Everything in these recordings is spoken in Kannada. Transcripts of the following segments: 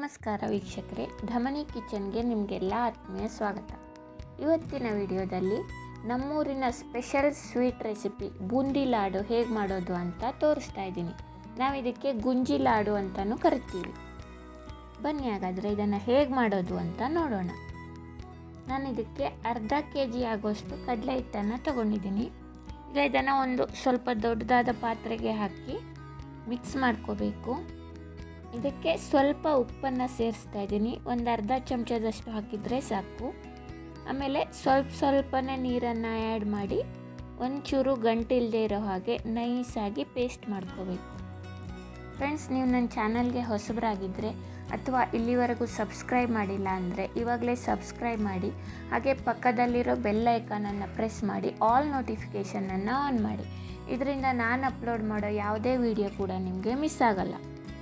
ನಮಸ್ಕಾರ ವೀಕ್ಷಕರೇ ಧಮನಿ ಕಿಚನ್ಗೆ ನಿಮಗೆಲ್ಲ ಆತ್ಮೀಯ ಸ್ವಾಗತ ಇವತ್ತಿನ ವಿಡಿಯೋದಲ್ಲಿ ನಮ್ಮೂರಿನ special sweet recipe boondi laddu ಹೇಗೆ ಮಾಡೋದು ಅಂತ ತೋರಿಸ್ತಾ ಇದ್ದೀನಿ ನಾವು ಇದಕ್ಕೆ ಗುಂಜಿ ಲಾಡು ಅಂತಲೂ ಕರಿತೀವಿ ಬನ್ನಿ ಹಾಗಾದರೆ ಇದನ್ನು ಹೇಗೆ ಮಾಡೋದು ಅಂತ ನೋಡೋಣ ನಾನು ಇದಕ್ಕೆ ಅರ್ಧ ಕೆ ಜಿ ಆಗೋಷ್ಟು ಕಡಲೆ ಹಿಟ್ಟನ್ನು ತಗೊಂಡಿದ್ದೀನಿ ಈಗ ಇದನ್ನು ಒಂದು ಸ್ವಲ್ಪ ದೊಡ್ಡದಾದ ಪಾತ್ರೆಗೆ ಹಾಕಿ ಮಿಕ್ಸ್ ಮಾಡ್ಕೋಬೇಕು ಇದಕ್ಕೆ ಸ್ವಲ್ಪ ಉಪ್ಪನ್ನು ಸೇರಿಸ್ತಾ ಇದ್ದೀನಿ ಒಂದು ಅರ್ಧ ಚಮಚದಷ್ಟು ಹಾಕಿದರೆ ಸಾಕು ಆಮೇಲೆ ಸ್ವಲ್ಪ ಸ್ವಲ್ಪನೇ ನೀರನ್ನು ಆ್ಯಡ್ ಮಾಡಿ ಒಂಚೂರು ಗಂಟಿಲ್ಲದೆ ಇರೋ ಹಾಗೆ ನೈಸಾಗಿ ಪೇಸ್ಟ್ ಮಾಡ್ಕೋಬೇಕು ಫ್ರೆಂಡ್ಸ್ ನೀವು ನನ್ನ ಚಾನಲ್ಗೆ ಹೊಸಬರಾಗಿದ್ದರೆ ಅಥವಾ ಇಲ್ಲಿವರೆಗೂ ಸಬ್ಸ್ಕ್ರೈಬ್ ಮಾಡಿಲ್ಲ ಅಂದರೆ ಇವಾಗಲೇ ಸಬ್ಸ್ಕ್ರೈಬ್ ಮಾಡಿ ಹಾಗೆ ಪಕ್ಕದಲ್ಲಿರೋ ಬೆಲ್ ಐಕಾನನ್ನು ಪ್ರೆಸ್ ಮಾಡಿ ಆಲ್ ನೋಟಿಫಿಕೇಷನನ್ನು ಆನ್ ಮಾಡಿ ಇದರಿಂದ ನಾನು ಅಪ್ಲೋಡ್ ಮಾಡೋ ಯಾವುದೇ ವಿಡಿಯೋ ಕೂಡ ನಿಮಗೆ ಮಿಸ್ ಆಗಲ್ಲ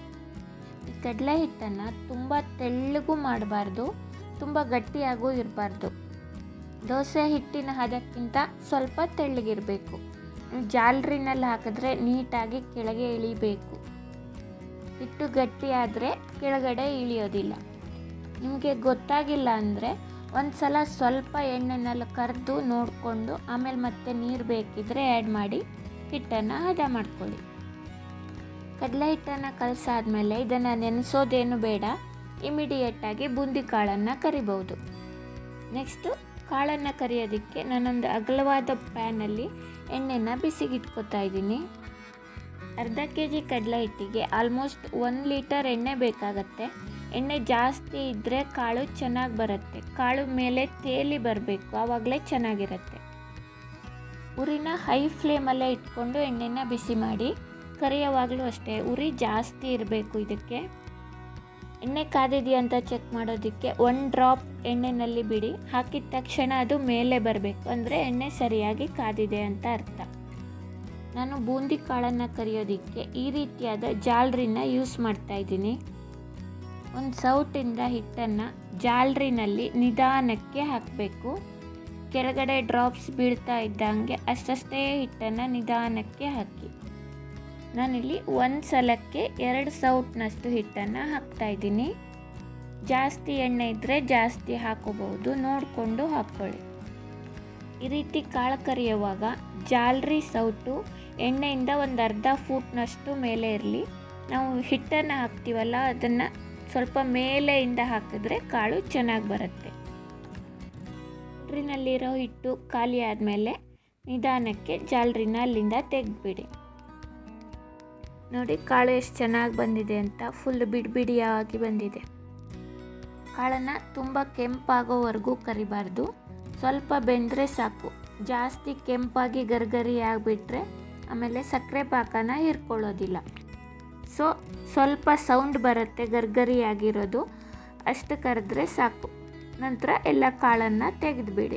ಈ ಕಡಲೆ ಹಿಟ್ಟನ್ನು ತುಂಬ ತೆಳ್ಳಗೂ ಮಾಡಬಾರ್ದು ತುಂಬ ಗಟ್ಟಿಯಾಗೂ ಇರಬಾರ್ದು ದೋಸೆ ಹಿಟ್ಟಿನ ಹದಕ್ಕಿಂತ ಸ್ವಲ್ಪ ತೆಳ್ಳಗಿರಬೇಕು ನೀವು ಜಾಲರಿನಲ್ಲಿ ಹಾಕಿದ್ರೆ ನೀಟಾಗಿ ಕೆಳಗೆ ಇಳಿಬೇಕು ಹಿಟ್ಟು ಗಟ್ಟಿ ಆದರೆ ಕೆಳಗಡೆ ಇಳಿಯೋದಿಲ್ಲ ನಿಮಗೆ ಗೊತ್ತಾಗಿಲ್ಲ ಅಂದರೆ ಒಂದು ಸಲ ಸ್ವಲ್ಪ ಎಣ್ಣೆನೆಲ್ಲ ಕರೆದು ನೋಡಿಕೊಂಡು ಆಮೇಲೆ ಮತ್ತೆ ನೀರು ಬೇಕಿದ್ರೆ ಆ್ಯಡ್ ಮಾಡಿ ಹಿಟ್ಟನ್ನು ಹದ ಮಾಡ್ಕೊಳ್ಳಿ ಕಡಲೆ ಹಿಟ್ಟನ್ನು ಕಲಸಾದ್ಮೇಲೆ ಇದನ್ನು ನೆನೆಸೋದೇನು ಬೇಡ ಇಮಿಡಿಯೇಟಾಗಿ ಬೂಂದಿ ಕಾಳನ್ನು ಕರಿಬೋದು ನೆಕ್ಸ್ಟು ಕಾಳನ್ನು ಕರಿಯೋದಕ್ಕೆ ನಾನೊಂದು ಅಗಲವಾದ ಪ್ಯಾನಲ್ಲಿ ಎಣ್ಣೆನ ಬಿಸಿಗಿಟ್ಕೊತಾ ಇದ್ದೀನಿ ಅರ್ಧ ಕೆ ಜಿ ಕಡಲೆ ಹಿಟ್ಟಿಗೆ ಆಲ್ಮೋಸ್ಟ್ ಒಂದು ಲೀಟರ್ ಎಣ್ಣೆ ಬೇಕಾಗತ್ತೆ ಎಣ್ಣೆ ಜಾಸ್ತಿ ಇದ್ದರೆ ಕಾಳು ಚೆನ್ನಾಗಿ ಬರುತ್ತೆ ಕಾಳು ಮೇಲೆ ತೇಲಿ ಬರಬೇಕು ಆವಾಗಲೇ ಚೆನ್ನಾಗಿರುತ್ತೆ ಉರಿನ ಹೈ ಫ್ಲೇಮಲ್ಲೇ ಇಟ್ಕೊಂಡು ಎಣ್ಣೆನ ಬಿಸಿ ಮಾಡಿ ಕರಿಯೋವಾಗಲೂ ಅಷ್ಟೇ ಉರಿ ಜಾಸ್ತಿ ಇರಬೇಕು ಇದಕ್ಕೆ ಎಣ್ಣೆ ಕಾದಿದೆಯಾ ಅಂತ ಚೆಕ್ ಮಾಡೋದಕ್ಕೆ ಒನ್ ಡ್ರಾಪ್ ಎಣ್ಣೆನಲ್ಲಿ ಬಿಡಿ ಹಾಕಿದ ತಕ್ಷಣ ಅದು ಮೇಲೆ ಬರಬೇಕು ಅಂದರೆ ಎಣ್ಣೆ ಸರಿಯಾಗಿ ಕಾದಿದೆ ಅಂತ ಅರ್ಥ ನಾನು ಬೂಂದಿ ಕಾಳನ್ನು ಕರಿಯೋದಕ್ಕೆ ಈ ರೀತಿಯಾದ ಜಾಲ್ರಿನ ಯೂಸ್ ಮಾಡ್ತಾ ಇದ್ದೀನಿ ಒಂದು ಸೌಟಿಂದ ಹಿಟ್ಟನ್ನು ಜಾಲ್ರಿನಲ್ಲಿ ನಿಧಾನಕ್ಕೆ ಹಾಕಬೇಕು ಕೆಳಗಡೆ ಡ್ರಾಪ್ಸ್ ಬೀಳ್ತಾ ಇದ್ದಂಗೆ ಅಷ್ಟಷ್ಟೇ ಹಿಟ್ಟನ್ನು ನಿಧಾನಕ್ಕೆ ಹಾಕಿ ನಾನಿಲ್ಲಿ ಒಂದು ಸಲಕ್ಕೆ ಎರಡು ಸೌಟ್ನಷ್ಟು ಹಿಟ್ಟನ್ನು ಹಾಕ್ತಾ ಇದ್ದೀನಿ ಜಾಸ್ತಿ ಎಣ್ಣೆ ಇದ್ದರೆ ಜಾಸ್ತಿ ಹಾಕೋಬಹುದು ನೋಡಿಕೊಂಡು ಹಾಕ್ಕೊಳ್ಳಿ ಈ ರೀತಿ ಕಾಳು ಕರಿಯುವಾಗ ಜಾಲ್ರಿ ಸೌಟು ಎಣ್ಣೆಯಿಂದ ಒಂದು ಅರ್ಧ ಫೂಟ್ನಷ್ಟು ಮೇಲೆ ಇರಲಿ ನಾವು ಹಿಟ್ಟನ್ನು ಹಾಕ್ತೀವಲ್ಲ ಅದನ್ನು ಸ್ವಲ್ಪ ಮೇಲೆಯಿಂದ ಹಾಕಿದ್ರೆ ಕಾಳು ಚೆನ್ನಾಗಿ ಬರುತ್ತೆ ಜಾಲ್ರಿನಲ್ಲಿರೋ ಹಿಟ್ಟು ಖಾಲಿ ಆದಮೇಲೆ ನಿಧಾನಕ್ಕೆ ಜಾಲ್ರಿನ ಅಲ್ಲಿಂದ ತೆಗೆದ್ಬಿಡಿ ನೋಡಿ ಕಾಳು ಎಷ್ಟು ಚೆನ್ನಾಗಿ ಬಂದಿದೆ ಅಂತ ಫುಲ್ ಬಿಡಿ ಬಿಡಿಯಾಗಿ ಬಂದಿದೆ ಕಾಳನ್ನು ತುಂಬ ಕೆಂಪಾಗೋವರೆಗೂ ಕರಿಬಾರ್ದು ಸ್ವಲ್ಪ ಬೆಂದರೆ ಸಾಕು ಜಾಸ್ತಿ ಕೆಂಪಾಗಿ ಗರ್ಗರಿ ಆಗಿಬಿಟ್ರೆ ಆಮೇಲೆ ಸಕ್ಕರೆ ಪಾಕನ ಹೀರ್ಕೊಳ್ಳೋದಿಲ್ಲ ಸೊ ಸ್ವಲ್ಪ ಸೌಂಡ್ ಬರುತ್ತೆ ಗರ್ಗರಿ ಆಗಿರೋದು ಅಷ್ಟು ಕರೆದ್ರೆ ಸಾಕು ನಂತರ ಎಲ್ಲ ಕಾಳನ್ನು ತೆಗೆದುಬಿಡಿ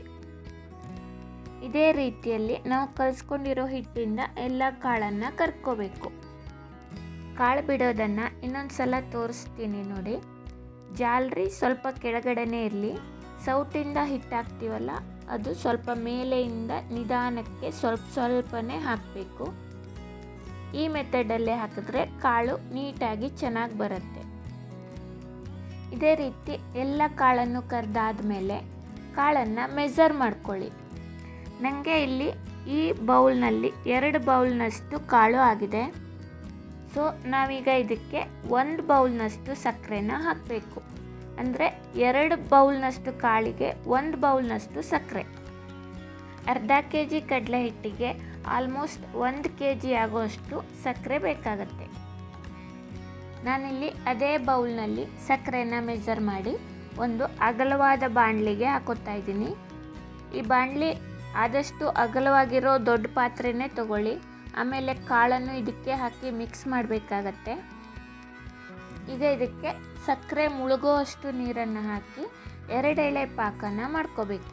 ಇದೇ ರೀತಿಯಲ್ಲಿ ನಾವು ಕಲಿಸ್ಕೊಂಡಿರೋ ಹಿಟ್ಟಿಂದ ಎಲ್ಲ ಕಾಳನ್ನು ಕರ್ಕೋಬೇಕು ಕಾಳು ಬಿಡೋದನ್ನು ಇನ್ನೊಂದು ಸಲ ತೋರಿಸ್ತೀನಿ ನೋಡಿ ಜಾಲ್ರಿ ಸ್ವಲ್ಪ ಕೆಳಗಡೆನೇ ಇರಲಿ ಸೌಟಿಂದ ಹಿಟ್ಟಾಕ್ತೀವಲ್ಲ ಅದು ಸ್ವಲ್ಪ ಮೇಲೆಯಿಂದ ನಿಧಾನಕ್ಕೆ ಸ್ವಲ್ಪ ಸ್ವಲ್ಪನೇ ಹಾಕಬೇಕು ಈ ಮೆಥಡಲ್ಲೇ ಹಾಕಿದ್ರೆ ಕಾಳು ನೀಟಾಗಿ ಚೆನ್ನಾಗಿ ಬರುತ್ತೆ ಇದೇ ರೀತಿ ಎಲ್ಲ ಕಾಳನ್ನು ಕರೆದಾದ್ಮೇಲೆ ಕಾಳನ್ನು ಮೆಜರ್ ಮಾಡ್ಕೊಳ್ಳಿ ನನಗೆ ಇಲ್ಲಿ ಈ ಬೌಲ್ನಲ್ಲಿ ಎರಡು ಬೌಲ್ನಷ್ಟು ಕಾಳು ಆಗಿದೆ ಸೊ ನಾವೀಗ ಇದಕ್ಕೆ ಒಂದು ಬೌಲ್ನಷ್ಟು ಸಕ್ಕರೆನ ಹಾಕಬೇಕು ಅಂದರೆ ಎರಡು ಬೌಲ್ನಷ್ಟು ಕಾಳಿಗೆ ಒಂದು ಬೌಲ್ನಷ್ಟು ಸಕ್ಕರೆ ಅರ್ಧ ಕೆ ಜಿ ಕಡಲೆ ಹಿಟ್ಟಿಗೆ ಆಲ್ಮೋಸ್ಟ್ ಒಂದು ಕೆ ಜಿ ಆಗೋಷ್ಟು ಸಕ್ಕರೆ ಬೇಕಾಗತ್ತೆ ನಾನಿಲ್ಲಿ ಅದೇ ಬೌಲ್ನಲ್ಲಿ ಸಕ್ಕರೆನ ಮೆಜರ್ ಮಾಡಿ ಒಂದು ಅಗಲವಾದ ಬಾಣಲಿಗೆ ಹಾಕೋತಾ ಇದ್ದೀನಿ ಈ ಬಾಣಲಿ ಆದಷ್ಟು ಅಗಲವಾಗಿರೋ ದೊಡ್ಡ ಪಾತ್ರೆನೇ ತಗೊಳ್ಳಿ ಆಮೇಲೆ ಕಾಳನ್ನು ಇದಕ್ಕೆ ಹಾಕಿ ಮಿಕ್ಸ್ ಮಾಡಬೇಕಾಗತ್ತೆ ಈಗ ಇದಕ್ಕೆ ಸಕ್ಕರೆ ಮುಳುಗುವಷ್ಟು ನೀರನ್ನು ಹಾಕಿ ಎರಡೆಳೆ ಪಾಕನ ಮಾಡ್ಕೋಬೇಕು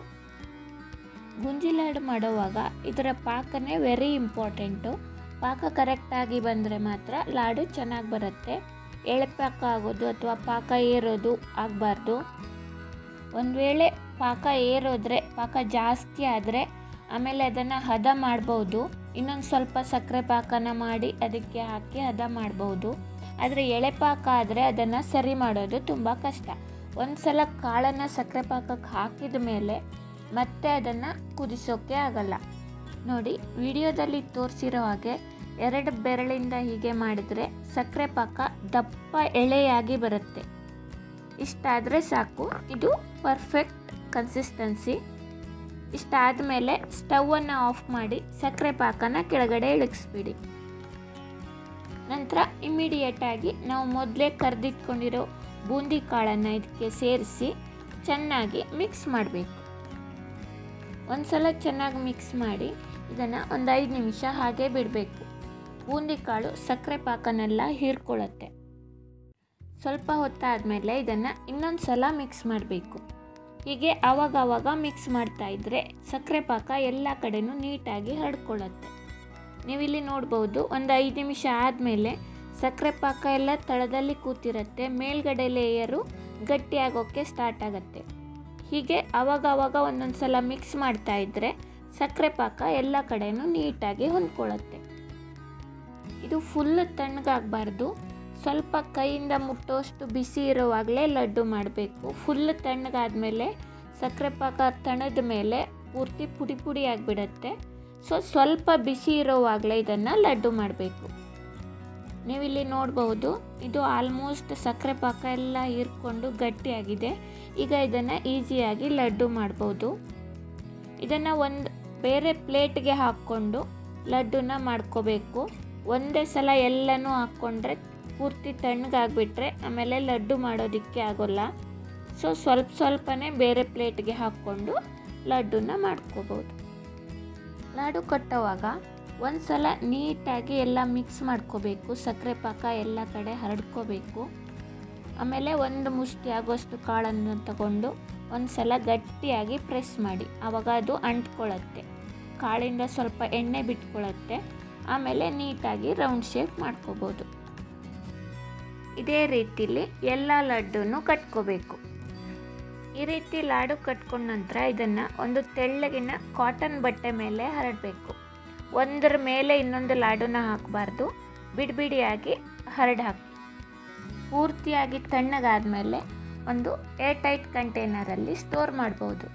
ಗುಂಜಿ ಲಾಡು ಮಾಡುವಾಗ ಇದರ ಪಾಕನೇ ವೆರಿ ಇಂಪಾರ್ಟೆಂಟು ಪಾಕ ಕರೆಕ್ಟಾಗಿ ಬಂದರೆ ಮಾತ್ರ ಲಾಡು ಚೆನ್ನಾಗಿ ಬರುತ್ತೆ ಎಳೆಪಾಕ ಆಗೋದು ಅಥವಾ ಪಾಕ ಏರೋದು ಆಗಬಾರ್ದು ಒಂದು ವೇಳೆ ಪಾಕ ಏರೋದ್ರೆ ಪಾಕ ಜಾಸ್ತಿ ಆದರೆ ಆಮೇಲೆ ಅದನ್ನು ಹದ ಮಾಡ್ಬೋದು ಇನ್ನೊಂದು ಸ್ವಲ್ಪ ಸಕ್ಕರೆ ಪಾಕನ ಮಾಡಿ ಅದಕ್ಕೆ ಹಾಕಿ ಹದ ಮಾಡ್ಬೋದು ಆದರೆ ಎಳೆ ಪಾಕ ಆದರೆ ಅದನ್ನು ಸರಿ ಮಾಡೋದು ತುಂಬ ಕಷ್ಟ ಒಂದು ಸಲ ಕಾಳನ್ನು ಸಕ್ಕರೆ ಪಾಕಕ್ಕೆ ಹಾಕಿದ ಮೇಲೆ ಮತ್ತೆ ಅದನ್ನು ಕುದಿಸೋಕ್ಕೆ ಆಗಲ್ಲ ನೋಡಿ ವಿಡಿಯೋದಲ್ಲಿ ತೋರಿಸಿರೋ ಹಾಗೆ ಎರಡು ಬೆರಳಿಂದ ಹೀಗೆ ಮಾಡಿದರೆ ಸಕ್ಕರೆ ಪಾಕ ದಪ್ಪ ಎಳೆಯಾಗಿ ಬರುತ್ತೆ ಇಷ್ಟಾದರೆ ಸಾಕು ಇದು ಪರ್ಫೆಕ್ಟ್ ಕನ್ಸಿಸ್ಟೆನ್ಸಿ ಇಷ್ಟಾದಮೇಲೆ ಸ್ಟವನ್ನು ಆಫ್ ಮಾಡಿ ಸಕ್ಕರೆ ಪಾಕನ ಕೆಳಗಡೆ ಇಳಿಸ್ಬಿಡಿ ನಂತರ ಇಮಿಡಿಯೇಟಾಗಿ ನಾವು ಮೊದಲೇ ಕರೆದಿಟ್ಕೊಂಡಿರೋ ಬೂಂದಿ ಕಾಳನ್ನು ಇದಕ್ಕೆ ಸೇರಿಸಿ ಚೆನ್ನಾಗಿ ಮಿಕ್ಸ್ ಮಾಡಬೇಕು ಒಂದ್ಸಲ ಚೆನ್ನಾಗಿ ಮಿಕ್ಸ್ ಮಾಡಿ ಇದನ್ನು ಒಂದು ಐದು ನಿಮಿಷ ಹಾಗೆ ಬಿಡಬೇಕು ಬೂಂದಿ ಕಾಳು ಸಕ್ಕರೆ ಪಾಕನೆಲ್ಲ ಹೀರ್ಕೊಳ್ಳುತ್ತೆ ಸ್ವಲ್ಪ ಹೊತ್ತಾದಮೇಲೆ ಇದನ್ನು ಇನ್ನೊಂದು ಸಲ ಮಿಕ್ಸ್ ಮಾಡಬೇಕು ಹೀಗೆ ಆವಾಗ ಆವಾಗ ಮಿಕ್ಸ್ ಮಾಡ್ತಾ ಇದ್ದರೆ ಸಕ್ಕರೆ ಪಾಕ ಎಲ್ಲ ಕಡೆನೂ ನೀಟಾಗಿ ಹರಡ್ಕೊಳ್ಳುತ್ತೆ ನೀವಿಲ್ಲಿ ನೋಡ್ಬೋದು ಒಂದು ಐದು ನಿಮಿಷ ಆದಮೇಲೆ ಸಕ್ಕರೆ ಪಾಕ ಎಲ್ಲ ತಳದಲ್ಲಿ ಕೂತಿರುತ್ತೆ ಮೇಲ್ಗಡೆ ಲೇಯರು ಗಟ್ಟಿಯಾಗೋಕ್ಕೆ ಸ್ಟಾರ್ಟ್ ಆಗುತ್ತೆ ಹೀಗೆ ಆವಾಗ ಆವಾಗ ಒಂದೊಂದು ಸಲ ಮಿಕ್ಸ್ ಮಾಡ್ತಾ ಇದ್ದರೆ ಸಕ್ಕರೆ ಪಾಕ ಎಲ್ಲ ಕಡೆನೂ ನೀಟಾಗಿ ಹೊಂದ್ಕೊಳ್ಳುತ್ತೆ ಇದು ಫುಲ್ ತಣ್ಣಗಾಗಬಾರ್ದು ಸ್ವಲ್ಪ ಕೈಯಿಂದ ಮುಟ್ಟೋಷ್ಟು ಬಿಸಿ ಇರುವಾಗಲೇ ಲಡ್ಡು ಮಾಡಬೇಕು ಫುಲ್ ತಣ್ಣಗಾದ್ಮೇಲೆ ಸಕ್ಕರೆ ಪಾಕ ತಣದ ಮೇಲೆ ಪೂರ್ತಿ ಪುಡಿ ಪುಡಿ ಆಗಿಬಿಡತ್ತೆ ಸೊ ಸ್ವಲ್ಪ ಬಿಸಿ ಇರೋವಾಗಲೇ ಇದನ್ನು ಲಡ್ಡು ಮಾಡಬೇಕು ನೀವಿಲ್ಲಿ ನೋಡಬಹುದು ಇದು ಆಲ್ಮೋಸ್ಟ್ ಸಕ್ಕರೆ ಪಾಕ ಎಲ್ಲ ಹೀರ್ಕೊಂಡು ಗಟ್ಟಿಯಾಗಿದೆ ಈಗ ಇದನ್ನು ಈಸಿಯಾಗಿ ಲಡ್ಡು ಮಾಡ್ಬೋದು ಇದನ್ನು ಒಂದು ಬೇರೆ ಪ್ಲೇಟ್ಗೆ ಹಾಕ್ಕೊಂಡು ಲಡ್ಡುನ ಮಾಡ್ಕೋಬೇಕು ಒಂದೇ ಸಲ ಎಲ್ಲನೂ ಹಾಕ್ಕೊಂಡ್ರೆ ಪೂರ್ತಿ ತಣ್ಣಗಾಗ್ಬಿಟ್ರೆ ಆಮೇಲೆ ಲಡ್ಡು ಮಾಡೋದಕ್ಕೆ ಆಗೋಲ್ಲ ಸೊ ಸ್ವಲ್ಪ ಸ್ವಲ್ಪನೇ ಬೇರೆ ಪ್ಲೇಟ್ಗೆ ಹಾಕ್ಕೊಂಡು ಲಡ್ಡುನ ಮಾಡ್ಕೋಬೋದು ಲಾಡು ಕಟ್ಟೋವಾಗ ಒಂದು ಸಲ ನೀಟಾಗಿ ಎಲ್ಲ ಮಿಕ್ಸ್ ಮಾಡ್ಕೋಬೇಕು ಸಕ್ಕರೆ ಪಾಕ ಎಲ್ಲ ಕಡೆ ಹರಡ್ಕೋಬೇಕು ಆಮೇಲೆ ಒಂದು ಮುಷ್ಟಿ ಆಗೋಷ್ಟು ಕಾಳನ್ನು ತಗೊಂಡು ಒಂದು ಸಲ ಗಟ್ಟಿಯಾಗಿ ಪ್ರೆಸ್ ಮಾಡಿ ಆವಾಗ ಅದು ಅಂಟ್ಕೊಳ್ಳುತ್ತೆ ಕಾಳಿಂದ ಸ್ವಲ್ಪ ಎಣ್ಣೆ ಬಿಟ್ಕೊಳ್ಳುತ್ತೆ ಆಮೇಲೆ ನೀಟಾಗಿ ರೌಂಡ್ ಶೇಪ್ ಮಾಡ್ಕೋಬೋದು ಇದೇ ರೀತಿಲಿ ಎಲ್ಲ ಲಡ್ಡನ್ನು ಕಟ್ಕೋಬೇಕು ಈ ರೀತಿ ಲಾಡು ಕಟ್ಕೊಂಡ ನಂತರ ಇದನ್ನು ಒಂದು ತೆಳ್ಳಗಿನ ಕಾಟನ್ ಬಟ್ಟೆ ಮೇಲೆ ಹರಡಬೇಕು ಒಂದರ ಮೇಲೆ ಇನ್ನೊಂದು ಲಾಡುನ ಹಾಕಬಾರ್ದು ಬಿಡಿಬಿಡಿಯಾಗಿ ಹರಡು ಹಾಕಿ ಪೂರ್ತಿಯಾಗಿ ತಣ್ಣಗಾದ್ಮೇಲೆ ಒಂದು ಏರ್ ಟೈಟ್ ಕಂಟೈನರಲ್ಲಿ ಸ್ಟೋರ್ ಮಾಡ್ಬೋದು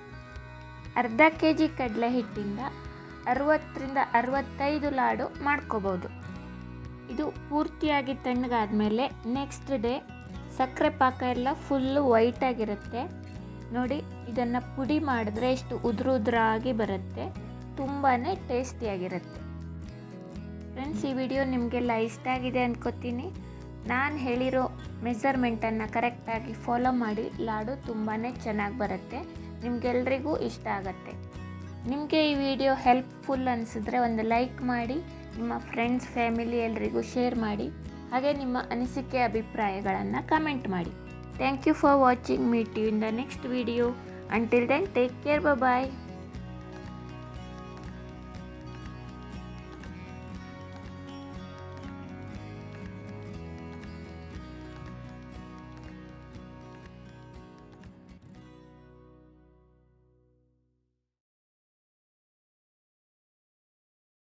ಅರ್ಧ ಕೆ ಜಿ ಕಡಲೆ ಹಿಟ್ಟಿಂದ ಅರವತ್ತರಿಂದ ಅರವತ್ತೈದು ಲಾಡು ಮಾಡ್ಕೋಬೋದು ಇದು ಪೂರ್ತಿಯಾಗಿ ತಣ್ಣಗಾದ್ಮೇಲೆ ನೆಕ್ಸ್ಟ್ ಡೇ ಸಕ್ಕರೆ ಪಾಕ ಎಲ್ಲ ಫುಲ್ಲು ವೈಟಾಗಿರುತ್ತೆ ನೋಡಿ ಇದನ್ನು ಪುಡಿ ಮಾಡಿದ್ರೆ ಎಷ್ಟು ಉದುರು ಉದುರಾಗಿ ಬರುತ್ತೆ ತುಂಬಾ ಟೇಸ್ಟಿಯಾಗಿರುತ್ತೆ ಫ್ರೆಂಡ್ಸ್ ಈ ವಿಡಿಯೋ ನಿಮಗೆಲ್ಲ ಇಷ್ಟ ಆಗಿದೆ ಅಂದ್ಕೋತೀನಿ ನಾನು ಹೇಳಿರೋ ಮೆಸರ್ಮೆಂಟನ್ನು ಕರೆಕ್ಟಾಗಿ ಫಾಲೋ ಮಾಡಿ ಲಾಡು ತುಂಬಾ ಚೆನ್ನಾಗಿ ಬರುತ್ತೆ ನಿಮಗೆಲ್ರಿಗೂ ಇಷ್ಟ ಆಗುತ್ತೆ ನಿಮಗೆ ಈ ವಿಡಿಯೋ ಹೆಲ್ಪ್ಫುಲ್ ಅನಿಸಿದ್ರೆ ಒಂದು ಲೈಕ್ ಮಾಡಿ ನಿಮ್ಮ ಫ್ರೆಂಡ್ಸ್ ಫ್ಯಾಮಿಲಿ ಎಲ್ರಿಗೂ ಶೇರ್ ಮಾಡಿ ಹಾಗೆ ನಿಮ್ಮ ಅನಿಸಿಕೆ ಅಭಿಪ್ರಾಯಗಳನ್ನು ಕಮೆಂಟ್ ಮಾಡಿ thank you for watching meet you in the next video until then take care bye